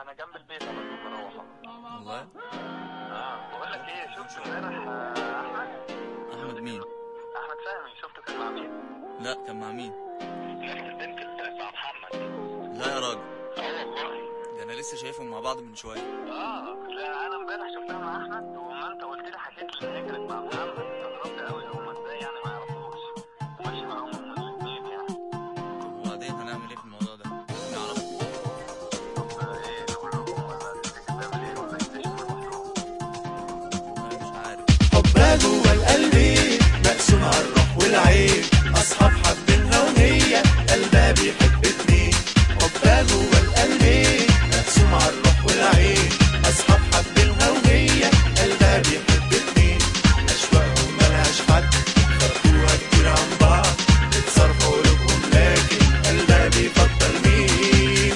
انا جنب البيت على طول بروح والله اه بقول لك ايه شفت امبارح آه، احمد احمد مين احمد فهمي شفته كان مع مين؟ لا كان مع مين نفس البنت اللي طلعت مع محمد لا يا راجل اه والله ده انا لسه شايفهم مع بعض من شويه اه لا انا امبارح شفتها مع احمد وما انت قلت لي حكيت لي ان هي كانت مع محمد استغربت قوي هما ازاي يعني ما يعرفوش ماشي معاهم هما الاثنين يعني طب وبعدين هنعمل ايه في الموضوع ده نعرف طب ايه نقول لهم ولا تفتكر نعمل ايه ولا يكتشفوا لوحدهم؟ انا مش عارف حبها جوه القلب مقسوم على الروح والعين اصحاب حبينها وهي قلبها بيحب اتنين حبها جوه القلب مقسوم على الروح والعين اصحاب حبينها وهي قلبها بيحب اتنين اشواقهم ملهاش حد خدوها كتير عن بعض اتصرفوا قلوبهم لكن قلبها بيفضل مين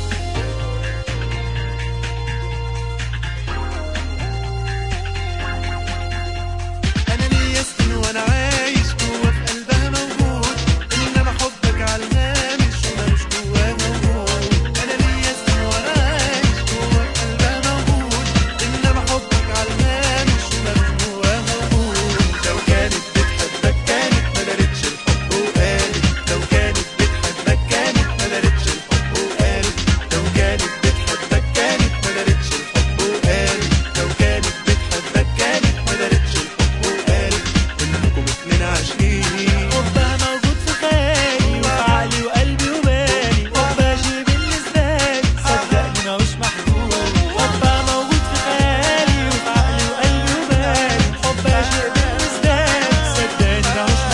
انا ليا سنين وانا عايش جوا في قلبها موجود انما حبك على الهامش ومالوش جواه موجود انا ليا سنين وانا عايش جوا في قلبها موجود انما حبك على الهامش ومالوش جواه موجود لو كانت بتحبك كانت ما دارتش الحب وقالت لو كانت بتحبك كانت ما دارتش الحب وقالت لو كانت بتحبك كانت ما دارتش الحب وقالت لو كانت بتحبك كانت ما دارتش الحب وقالت انكم اتنين عاشقين حبها موجود في خيالي وفي عقلي وقلبي وبالي حبها شي بالنسبة لي صدقني ماهوش محبوب حبها موجود في خيالي وفي عقلي وقلبي وبالي حبها شي بالنسبة لي صدقني ماهوش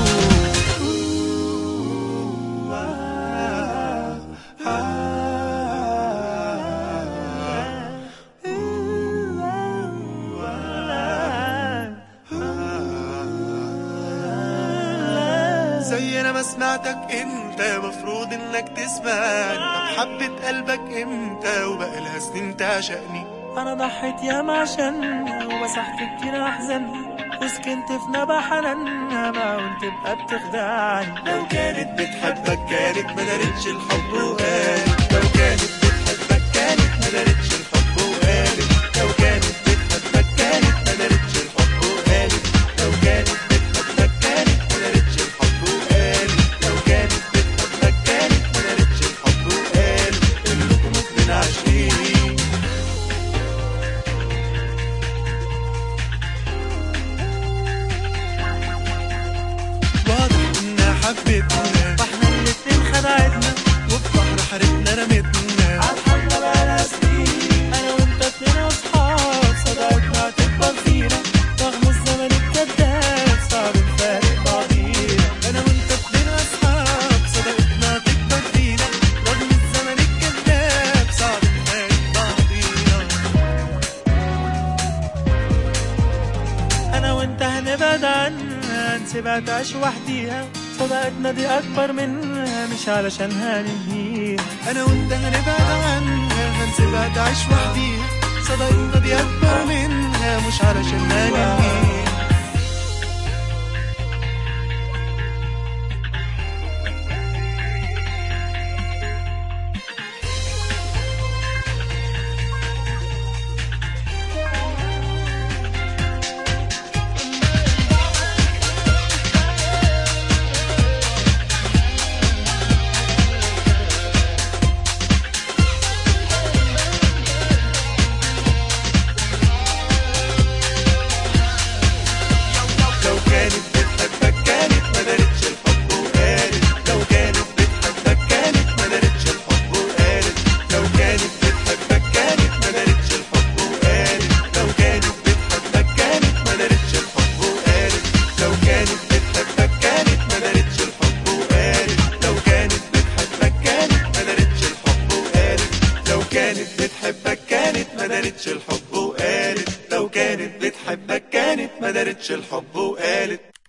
محبوب زي انا ما سمعتك انت مفروض انك تسمعني طب حبة قلبك امتى وبقى لها سنين تعشقني انا ضحيت ياما عشانها ومسحت كتير احزانها وسكنت في نبع حنانها ما وانت تبقى بتخدعني لو كانت بتحبك كانت ما دارتش الحب وقالت لو كانت بتحبك كانت ما دارتش الحب وقالت لو كانت بتحبك كانت ما دارتش الحب وقالت لو كانت بتحبك كانت ما دارتش الحب وقالت لو كانت بتحبك كانت ما دارتش الحب وقالت انكم اتنين عاشقين واضح انها حبتنا واحنا الاتنين خدعتنا وفي بحر حارتنا رمتنا عالحمد بقالها سنين انا وانت اتنين اصحاب صداقتنا هتكبر فينا رغم الزمن الكذاب صعب نفارق بعضينا انا وانت اتنين اصحاب صداقتنا تكبر فينا رغم الزمن الكذاب صعب نفارق بعضينا انا وانت هنبعد عنها نسيبها تعيش وحديها صداقتنا دي اكبر منها مش علشان هننهيها انا وانت هنبعد عنها هنسيبها تعيش وحديها صداقتنا دي اكبر منها مش علشان ننهيها لو كانت بتحبك كانت ما دارتش الحب وقالت لو كانت بتحبك كانت ما دارتش الحب وقالت لو كانت بتحبك كانت ما دارتش الحب وقالت لو كانت بتحبك كانت ما دارتش الحب وقالت لو كانت بتحبك كانت ما دارتش الحب وقالت لو كانت بتحبك كانت ما دارتش الحب وقالت لو كانت بتحبك كانت ما دارتش الحب وقالت لو كانت بتحبك كانت ما دارتش الحب وقالت